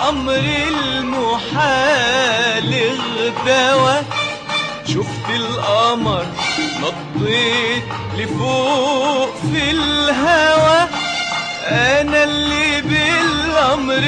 بالأمر المحال اغتوى شفت القمر نطيت لفوق في الهوى انا اللي بالامر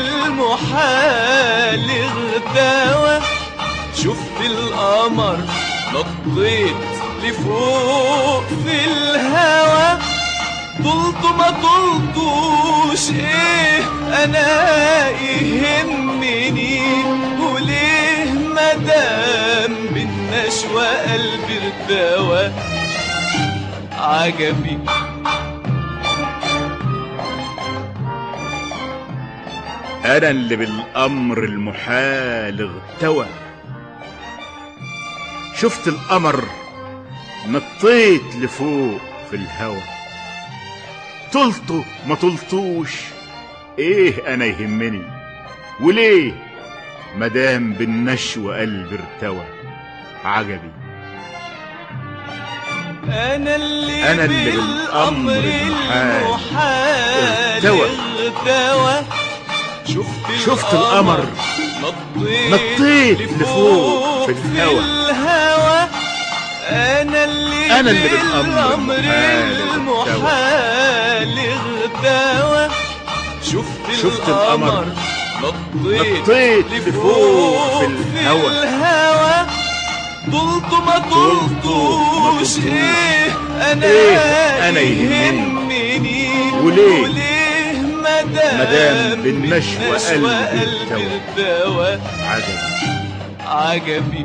المحال اغتوى شفت القمر نطيت لفوق في الهوى طلت ما طلتوش ايه انا يهمني وليه مدام بالنشوى قلبي ارتوى عجبي انا اللي بالامر المحال اغتوى شفت القمر نطيت لفوق في الهوى طلته ما طلتوش ايه انا يهمني وليه مدام بالنشوى قلبي ارتوى عجبي انا اللي, أنا اللي بالأمر المحال ارتوى. اغتوى شفت, شفت القمر نطيت, نطيت لفوق في الهوى. الهوى انا اللي أنا اللي بالأمر المحال المحال اغتوى شفت, شفت القمر نطيت, نطيت لفوق في الهوى. الهوى طلت ما طلتوش طلتوش. ايه انا إيه أنا يهمني. يهمني وليه؟ وليه مدام مدام بالنشوى قلبي قلبي ارتوى. ارتوى عجبي عجبي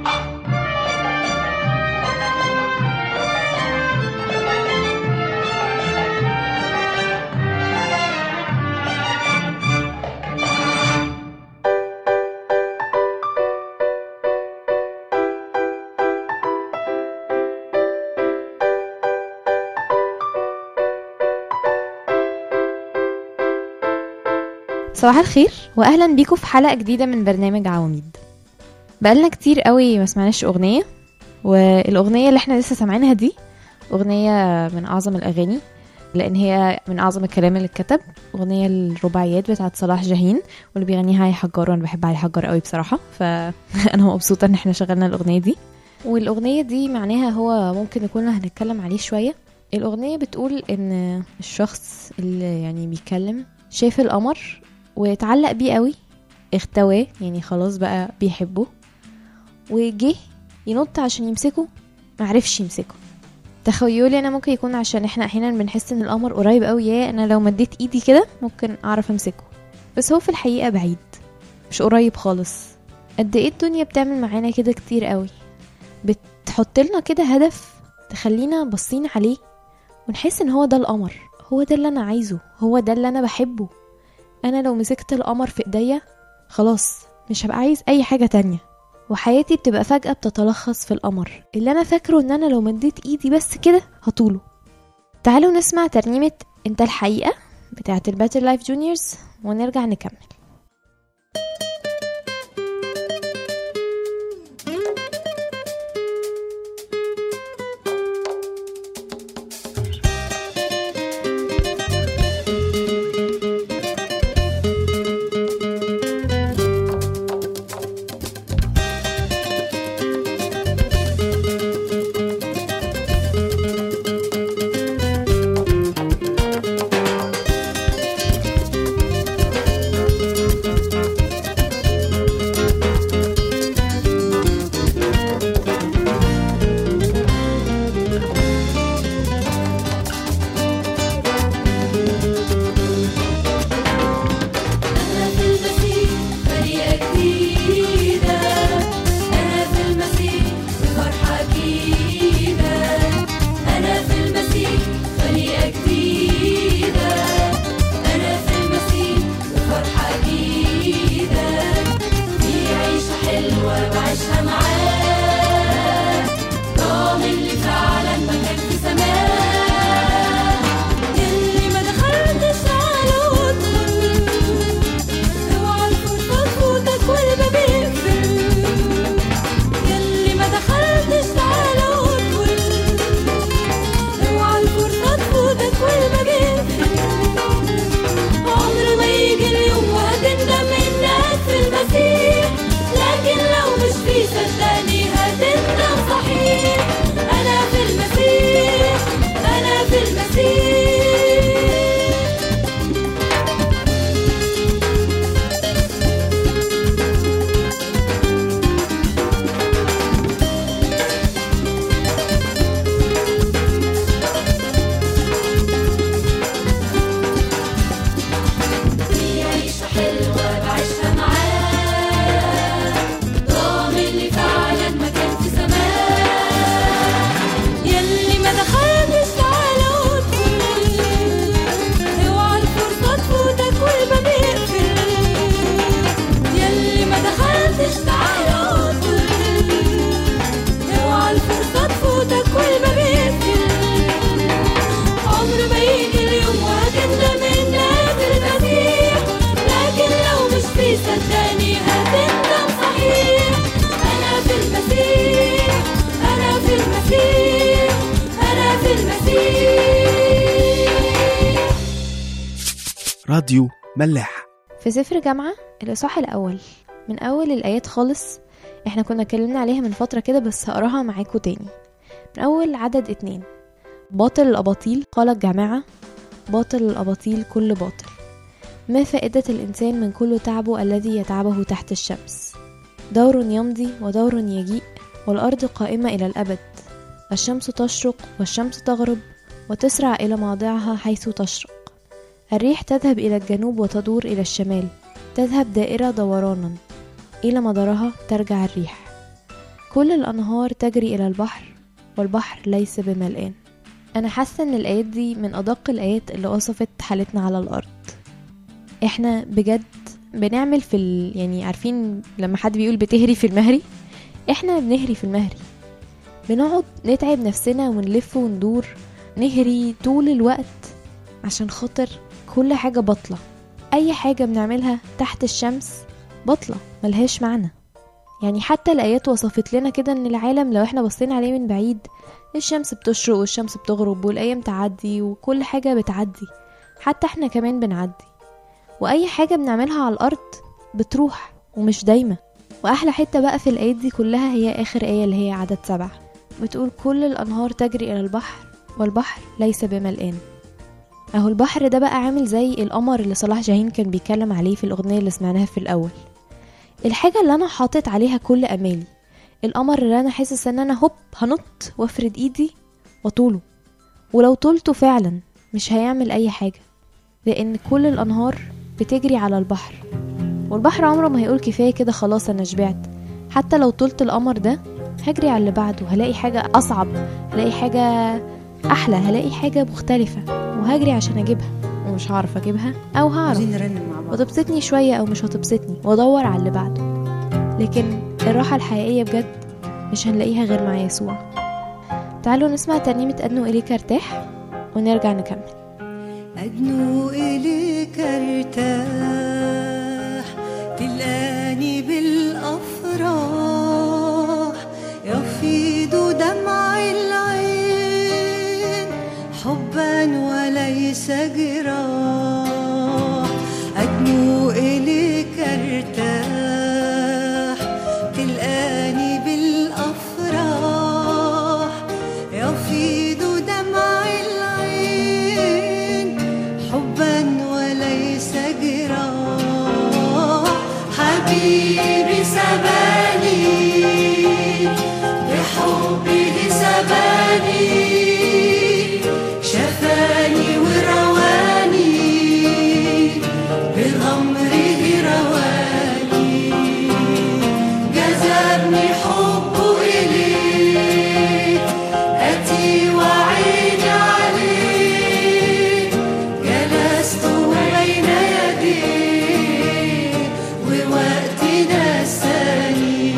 صباح الخير واهلا بيكم في حلقه جديده من برنامج عواميد بقالنا كتير قوي ما سمعناش اغنيه والاغنيه اللي احنا لسه سامعينها دي اغنيه من اعظم الاغاني لان هي من اعظم الكلام اللي اتكتب اغنيه الرباعيات بتاعت صلاح جاهين واللي بيغنيها علي حجار وانا بحب علي حجار قوي بصراحه فانا مبسوطه ان احنا شغلنا الاغنيه دي والاغنيه دي معناها هو ممكن نكون هنتكلم عليه شويه الاغنيه بتقول ان الشخص اللي يعني بيتكلم شاف القمر واتعلق بيه قوي اختواه يعني خلاص بقى بيحبه وجه ينط عشان يمسكه معرفش يمسكه تخيلي انا ممكن يكون عشان احنا احيانا بنحس ان القمر قريب قوي يا انا لو مديت ايدي كده ممكن اعرف امسكه بس هو في الحقيقه بعيد مش قريب خالص قد ايه الدنيا بتعمل معانا كده كتير قوي بتحط لنا كده هدف تخلينا باصين عليه ونحس ان هو ده القمر هو ده اللي انا عايزه هو ده اللي انا بحبه انا لو مسكت القمر في ايديا خلاص مش هبقى عايز اي حاجه تانية وحياتي بتبقى فجأة بتتلخص في القمر اللي أنا فاكره إن أنا لو مديت إيدي بس كده هطوله تعالوا نسمع ترنيمة أنت الحقيقة بتاعة الباتر لايف جونيورز ونرجع نكمل راديو ملاح في سفر جامعة الإصحاح الأول من أول الآيات خالص احنا كنا اتكلمنا عليها من فترة كده بس هقراها معاكم تاني من أول عدد اتنين باطل الأباطيل قال الجامعة باطل الأباطيل كل باطل ما فائدة الإنسان من كل تعبه الذي يتعبه تحت الشمس دور يمضي ودور يجيء والأرض قائمة إلى الأبد الشمس تشرق والشمس تغرب وتسرع إلى موضعها حيث تشرق الريح تذهب إلى الجنوب وتدور إلى الشمال تذهب دائرة دورانا إلى مدارها ترجع الريح كل الأنهار تجري إلى البحر والبحر ليس بملئان أنا حاسة إن الآيات دي من أدق الآيات اللي وصفت حالتنا على الأرض إحنا بجد بنعمل في ال... يعني عارفين لما حد بيقول بتهري في المهري إحنا بنهري في المهري بنقعد نتعب نفسنا ونلف وندور نهري طول الوقت عشان خاطر كل حاجة بطلة أي حاجة بنعملها تحت الشمس بطلة ملهاش معنى يعني حتى الآيات وصفت لنا كده إن العالم لو احنا بصينا عليه من بعيد الشمس بتشرق والشمس بتغرب والأيام تعدي وكل حاجة بتعدي حتى احنا كمان بنعدي وأي حاجة بنعملها على الأرض بتروح ومش دايمة وأحلى حتة بقى في الآيات دي كلها هي آخر آية اللي هي عدد سبعة بتقول كل الأنهار تجري إلى البحر والبحر ليس بملئان اهو البحر ده بقى عامل زي القمر اللي صلاح جاهين كان بيتكلم عليه في الأغنية اللي سمعناها في الأول الحاجة اللي أنا حاطط عليها كل أمالي القمر اللي أنا حاسس إن أنا هوب هنط وافرد إيدي وطوله ولو طولته فعلا مش هيعمل أي حاجة لأن كل الأنهار بتجري على البحر والبحر عمره ما هيقول كفاية كده خلاص أنا شبعت حتى لو طولت القمر ده هجري على اللي بعده هلاقي حاجة أصعب هلاقي حاجة أحلى هلاقي حاجة مختلفة وهجري عشان أجيبها ومش هعرف أجيبها أو هعرف عايزين نرنم مع بعض وتبسطني شوية أو مش هتبسطني وأدور على اللي بعده لكن الراحة الحقيقية بجد مش هنلاقيها غير مع يسوع تعالوا نسمع ترنيمة أدنو إليك ارتاح ونرجع نكمل أدنو إليك ارتاح تلقاني بالأفراح يفيض دمع العين حبا وليس جراح أدنو إليك ارتاح تلقاني بالأفراح يفيض دمع العين حبا وليس جراح حبيبي سباني بحبه سباني شفاني ورواني بغمره رواني جذبني حبه إليه أتي وعيني عليه جلست بين يديه ووقتي نساني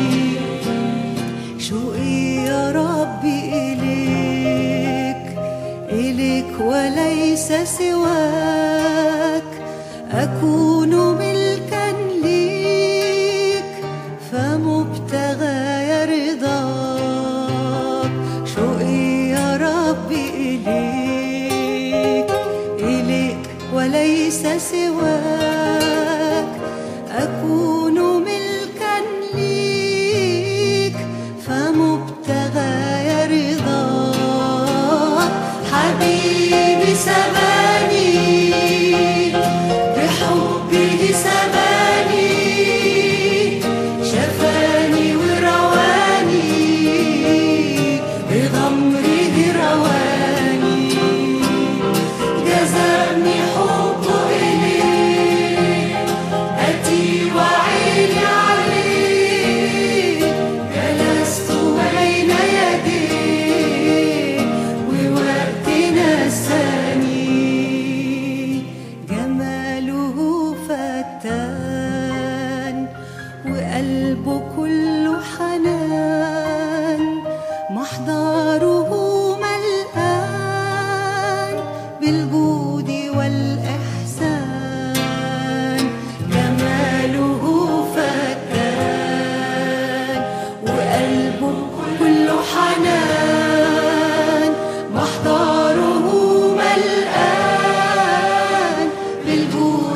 شوقي يا ربي إليك إليك وليس سواك أكون ملكا ليك فمبتغى رضاك شوقي يا ربي إليك إليك وليس سواك أكون ملكا ليك فمبتغى رضاك حبيبي سباني بحبه سباني شفاني ورواني بغمره رواني جذبني حبه إليه أتي وعيني عليه جلست بين يديه ووقتي نساني جماله فتان وقلبه كله حنان محضره ملآن بالجود والإحسان جماله فتان وقلبه كله حنان محضره ملآن بالجود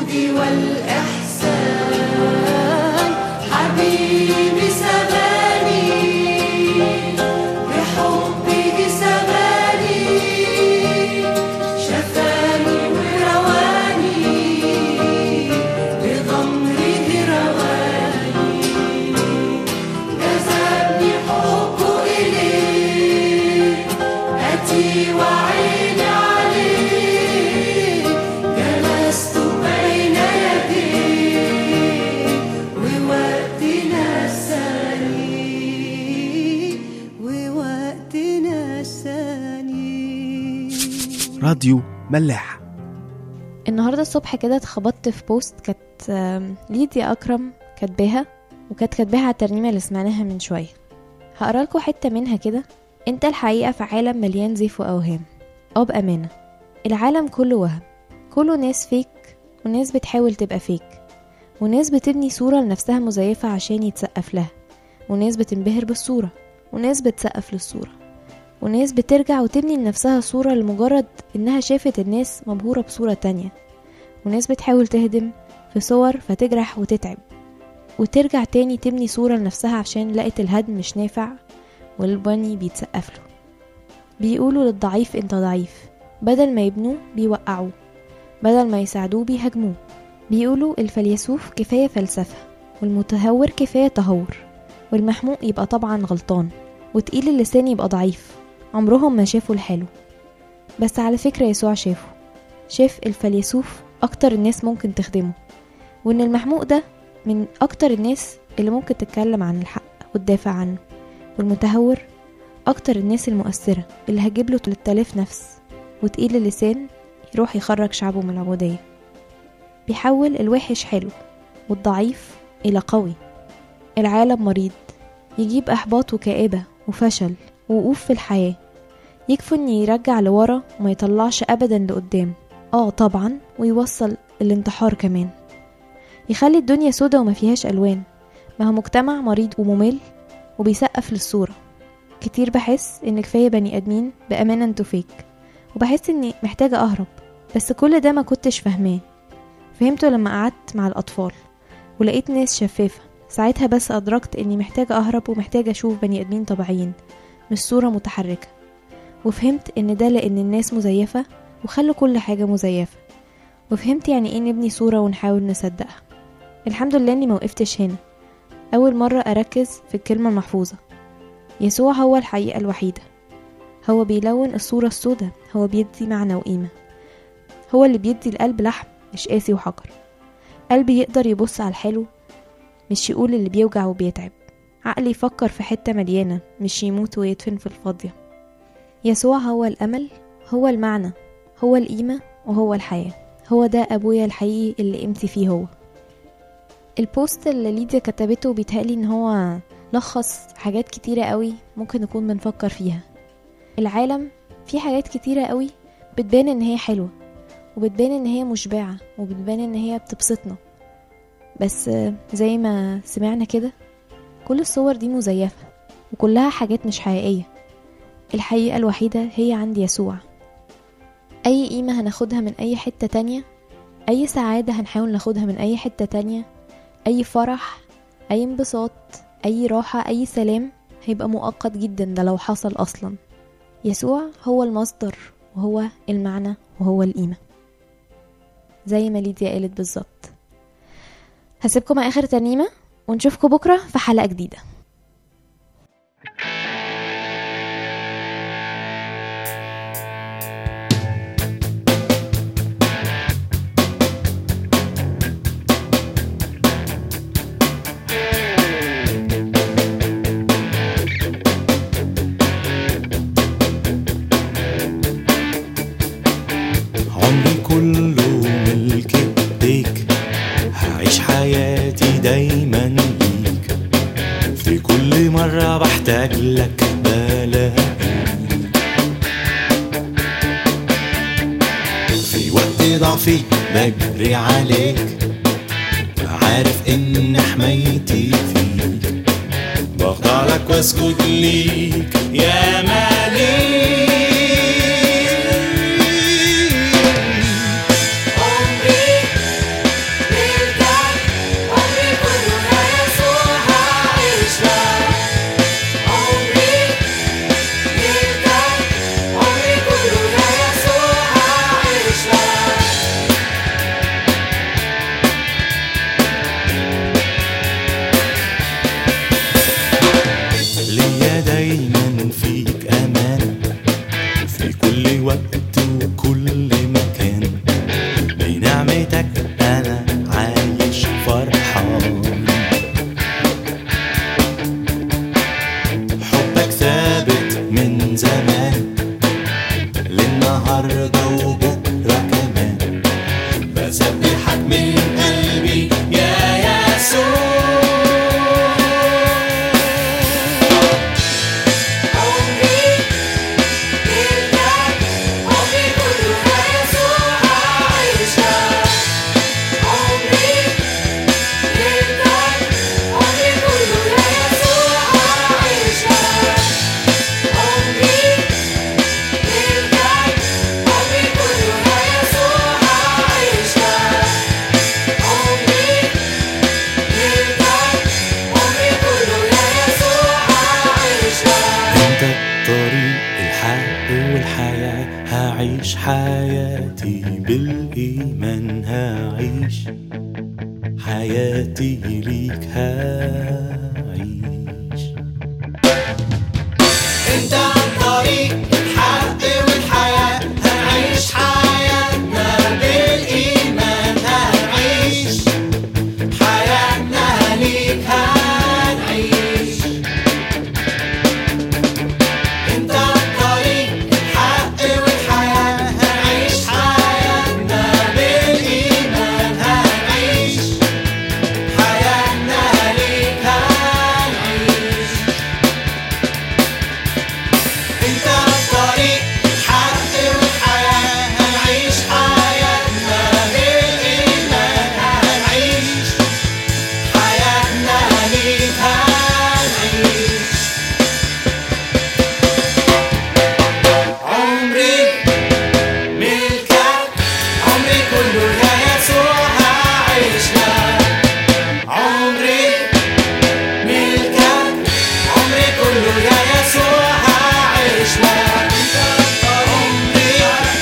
راديو ملاح النهارده الصبح كده اتخبطت في بوست كانت آم، ليديا اكرم كاتباها وكانت كاتباها على الترنيمه اللي سمعناها من شويه هقرا لكم حته منها كده انت الحقيقه في عالم مليان زيف واوهام اه بامانه العالم كله وهم كله ناس فيك وناس بتحاول تبقى فيك وناس بتبني صوره لنفسها مزيفه عشان يتسقف لها وناس بتنبهر بالصوره وناس بتسقف للصوره وناس بترجع وتبني لنفسها صورة لمجرد إنها شافت الناس مبهورة بصورة تانية وناس بتحاول تهدم في صور فتجرح وتتعب وترجع تاني تبني صورة لنفسها عشان لقت الهدم مش نافع والبني بيتسقف له بيقولوا للضعيف انت ضعيف بدل ما يبنوه بيوقعوه بدل ما يساعدوه بيهاجموه بيقولوا الفيلسوف كفاية فلسفة والمتهور كفاية تهور والمحموق يبقى طبعا غلطان وتقيل اللسان يبقى ضعيف عمرهم ما شافوا الحلو بس على فكرة يسوع شافه شاف الفيلسوف أكتر الناس ممكن تخدمه وإن المحموق ده من أكتر الناس اللي ممكن تتكلم عن الحق وتدافع عنه والمتهور أكتر الناس المؤثرة اللي هجيب له 3000 نفس وتقيل اللسان يروح يخرج شعبه من العبودية بيحول الوحش حلو والضعيف إلى قوي العالم مريض يجيب إحباط وكآبة وفشل ووقوف في الحياة يكفي إن يرجع لورا وما يطلعش أبدا لقدام آه طبعا ويوصل الانتحار كمان يخلي الدنيا سودا وما فيهاش ألوان ما هو مجتمع مريض وممل وبيسقف للصورة كتير بحس إن كفاية بني آدمين بأمانة انتوا فيك وبحس إني محتاجة أهرب بس كل ده ما كنتش فاهماه فهمته لما قعدت مع الأطفال ولقيت ناس شفافة ساعتها بس أدركت إني محتاجة أهرب ومحتاجة أشوف بني آدمين طبيعيين مش صورة متحركة وفهمت إن ده لأن الناس مزيفة وخلوا كل حاجة مزيفة وفهمت يعني إيه نبني صورة ونحاول نصدقها الحمد لله إني موقفتش هنا أول مرة أركز في الكلمة المحفوظة يسوع هو الحقيقة الوحيدة هو بيلون الصورة السوداء هو بيدي معنى وقيمة هو اللي بيدي القلب لحم مش قاسي وحجر قلب يقدر يبص على الحلو مش يقول اللي بيوجع وبيتعب عقل يفكر في حتة مليانة مش يموت ويدفن في الفاضية يسوع هو الأمل هو المعنى هو القيمة وهو الحياة هو ده أبويا الحقيقي اللي قيمتي فيه هو البوست اللي ليديا كتبته بيتهيألي ان هو لخص حاجات كتيرة قوي ممكن نكون بنفكر فيها العالم فيه حاجات كتيرة قوي بتبان ان هي حلوة وبتبان ان هي مشبعة وبتبان ان هي بتبسطنا بس زي ما سمعنا كده كل الصور دي مزيفة وكلها حاجات مش حقيقية الحقيقة الوحيدة هي عند يسوع أي قيمة هناخدها من أي حتة تانية أي سعادة هنحاول ناخدها من أي حتة تانية أي فرح أي انبساط أي راحة أي سلام هيبقى مؤقت جدا ده لو حصل أصلا يسوع هو المصدر وهو المعنى وهو القيمة زي ما ليديا قالت بالظبط هسيبكم مع آخر ترنيمة ونشوفكم بكرة في حلقة جديدة عمري كله ملك ايديك هعيش حياتي دايما ليك في كل مرة بحتاج لك بلاقيك في وقت ضعفي بجري عليك عارف ان حمايتي فيك بخضع لك واسجد ليك يا مالك عمري ملكك عمري كله يا يسوع هعيش لك عمري ملكك عمري كله يا يسوع هعيش لك ليا دايما فيك هعيش حياتي بالإيمان هعيش حياتي ليك هعيش انت الطريق الحق والحياة هنعيش حياتنا بالإيمان هنعيش حياتنا ليك هنعيش انت الطريق الحق والحياة هنعيش حياتنا بالإيمان هنعيش حياتنا ليك هنعيش انت الطريق الحق والحياة هنعيش حياتنا بالإيمان هنعيش حياتنا ليك هنعيش عمري ملكك عمري كله يا يسوع هعيش لك عمري ملكك عمري كله يا يسوع هعيش لك عمري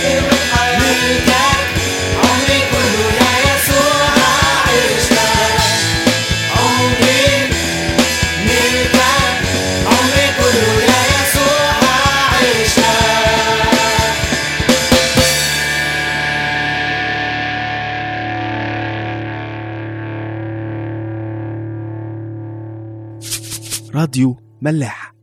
ملكك عمري كله يا يسوع هعيش لك عمري ملكك عمري كله يا يسوع هعيش لك راديو ملاح